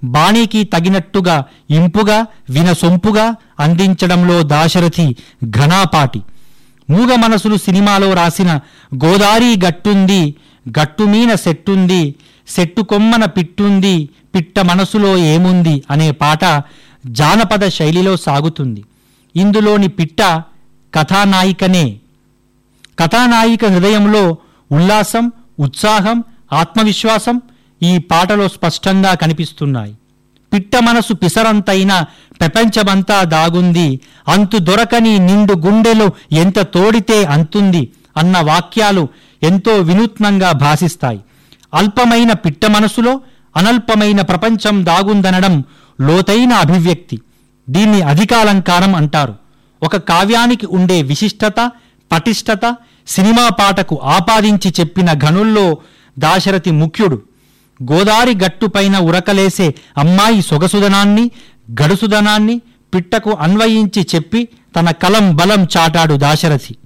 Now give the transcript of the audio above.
బాణీకి తగినట్టుగా ఇంపుగా వినసొంపుగా అందించడంలో దాశరథి ఘనాపాటి మూగ మనసులు సినిమాలో రాసిన గోదారి గట్టుంది గట్టుమీన సెట్టుంది సెట్టు కొమ్మన పిట్టుంది పిట్ట మనసులో ఏముంది అనే పాట జానపద శైలిలో సాగుతుంది ఇందులోని పిట్ట కథానాయికనే కథానాయిక హృదయంలో ఉల్లాసం ఉత్సాహం ఆత్మవిశ్వాసం ఈ పాటలో స్పష్టంగా కనిపిస్తున్నాయి పిట్ట మనసు పిసరంతైన ప్రపంచమంతా దాగుంది అంతు దొరకని నిండు గుండెలో ఎంత తోడితే అంతుంది అన్న వాక్యాలు ఎంతో వినూత్నంగా భాసిస్తాయి అల్పమైన పిట్ట మనసులో అనల్పమైన ప్రపంచం దాగుందనడం లోతైన అభివ్యక్తి దీన్ని అధికాలంకారం అంటారు ఒక కావ్యానికి ఉండే విశిష్టత పటిష్టత సినిమా పాటకు ఆపాదించి చెప్పిన ఘనుల్లో దాశరథి ముఖ్యుడు గోదారి గట్టుపైన ఉరకలేసే అమ్మాయి సొగసుదనాన్ని గడుసుదనాన్ని పిట్టకు అన్వయించి చెప్పి తన కలం బలం చాటాడు దాశరథి